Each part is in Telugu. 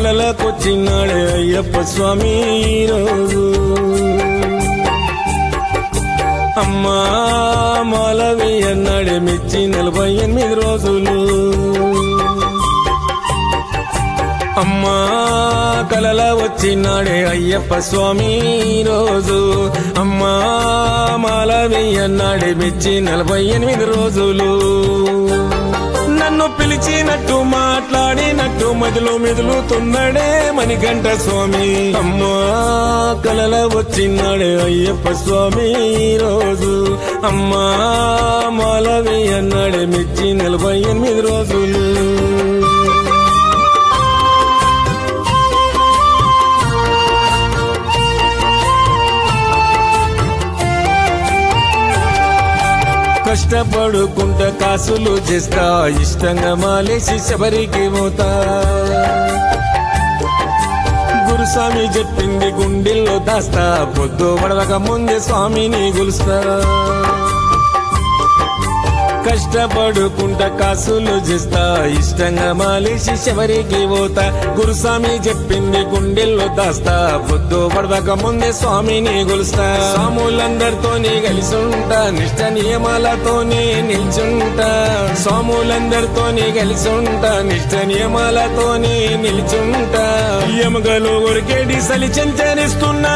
కలలకొచ్చినాడే అయ్యప్ప స్వామి ఈరోజు అమ్మా మాలవి అన్నాడే మెచ్చి నలభై ఎనిమిది రోజులు అమ్మా కలల వచ్చినాడే అయ్యప్ప స్వామి రోజు అమ్మా మాలవి అన్నాడే మెచ్చి నలభై ఎనిమిది రోజులు నన్ను పిలిచినట్టు మాట్లాడినట్టు మదిలో మెదులుతున్నాడే మణికంఠ స్వామి అమ్మా కలల వచ్చినాడే అయ్యప్ప స్వామి రోజు అమ్మా మాలవి అన్నాడే మెచ్చి నలభై ఎనిమిది రోజులు కష్టపడుకుంటా కాసులు చేస్తా ఇష్టంగా మాలేసి శబరికి పోతా గురుస్వామి చెప్పింది గుండెల్లో దాస్తా పొద్దు పడవక ముందే స్వామిని గులుస్తా కష్టపడుకుంటా కాసులు చేస్తా ఇష్టంగా మాలేసి శబరికి పోతా గురుస్వామి చెప్పింది గుండెల్లో దాస్తా పొద్దు పడవక ముందే స్వామిని గొలుస్తా స్వాములందరితోని కలిసి ఉంటా నిష్ట నియమాలతోనే నిల్చుంటా స్వాములందరితోని కలిసి ఉంటా నిష్ట నియమాలతోనే నిల్చుంటా ఎముకలు ఒరికేడి సలి చెంచరిస్తున్నా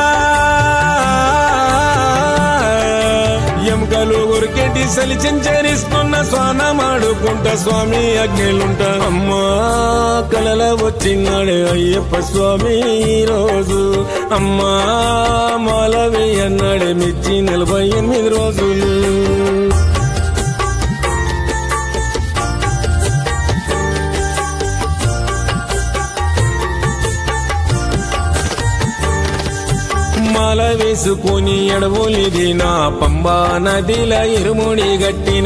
ఎముకలు ఉరికెట్టి సలి చెంచరిస్తున్న స్వానమాడుకుంట స్వామి అగ్నిలుంట అమ్మా కలల వచ్చినాడే అయ్యప్ప స్వామి రోజు అమ్మా మాలవి అన్నాడే మిచ్చి నలభై ఎనిమిది రోజులు మాల వేసుకొని ఎడవులిదిన పంబా నదిల ఇరుముడి గట్టిన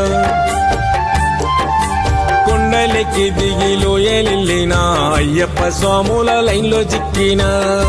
కొండలెక్కి దిగి లోయలిల్లిన అయ్యప్ప స్వాముల లైన్లో చిక్కిన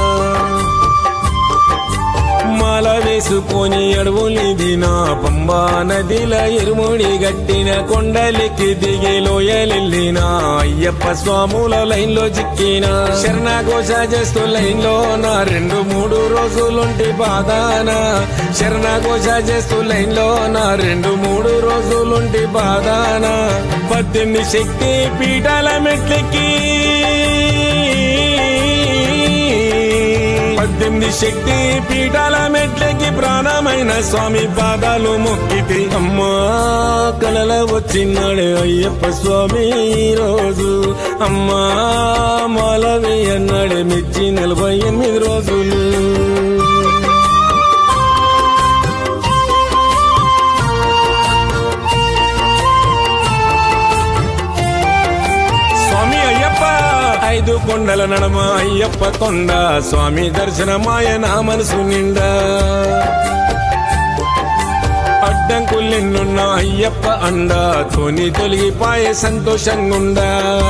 మాల వేసుకొని అడవులిదిన పంబా నదిల ఇరుముడి గట్టిన కొండలెక్కి దిగి లోయలిల్లిన అయ్యప్ప స్వాముల లైన్ లో చిక్కిన శరణఘోష చేస్తూ లైన్ లో నా రెండు మూడు రోజులుంటి బాధాన శరణఘోష చేస్తూ లైన్ లో నా రెండు మూడు రోజులుంటి బాధాన పద్దెనిమిది శక్తి పీఠాల మెట్లెక్కి పద్దెనిమిది శక్తి పీఠాల మెట్లకి ప్రాణమైన స్వామి పాదాలు మొక్కితే అమ్మా కలల వచ్చినాడే అయ్యప్ప స్వామి రోజు అమ్మా మాలవి అన్నాడే మెచ్చి నలభై ఎనిమిది రోజులు స్వామి అయ్యప్ప ఐదు కొండల నడమ అయ్యప్ప కొండ స్వామి దర్శనమాయ నా మనసు నిండా అడ్డంకులెన్నున్న అయ్యప్ప అండ తోని తొలగిపాయే సంతోషంగుండా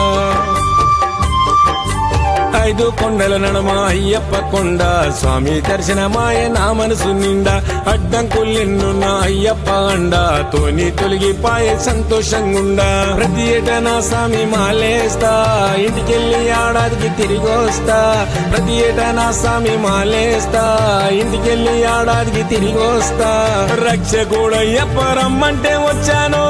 ఐదు కొండల నడమ అయ్యప్ప కొండ స్వామి దర్శనమాయ నా మనసు నిండా అడ్డంకులెన్నున్న అయ్యప్ప అండ తోని తొలగిపాయే సంతోషంగుండా ప్రతి ఏటా నా స్వామి మాలేస్తా ఇంటికెళ్ళి ఏడాదికి తిరిగి వస్తా ప్రతి ఏటా నా స్వామి మాలేస్తా ఇంటికెళ్ళి ఏడాదికి తిరిగి వస్తా రక్షకుడయ్యప్ప రమ్మంటే వచ్చాను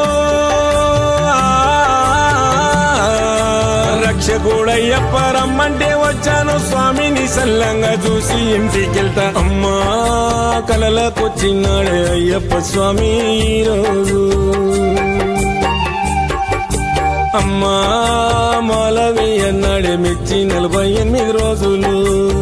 రక్షకుడయ్యప్ప రమ్మంటే వచ్చాను స్వామిని సల్లంగా చూసి ఇంటికెళ్తా అమ్మా కలలకొచ్చినాడే అయ్యప్ప స్వామి రోజు అమ్మా మాలవి అన్నాడే మెచ్చి నలభై ఎనిమిది రోజులు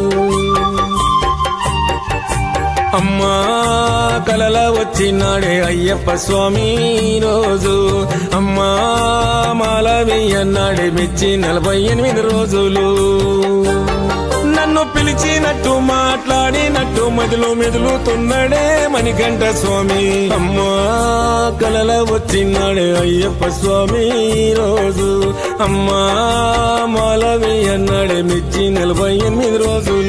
అమ్మా కలల వచ్చినాడే అయ్యప్ప స్వామి రోజు అమ్మా మాలవి అన్నాడే మెచ్చి నలభై ఎనిమిది రోజులు నన్ను పిలిచినట్టు మాట్లాడినట్టు మదిలో మెదులుతున్నాడే మణికంఠ స్వామి అమ్మా కలల వచ్చినాడే అయ్యప్ప స్వామి రోజు అమ్మా మాలవి అన్నాడే మెచ్చి నలభై ఎనిమిది రోజులు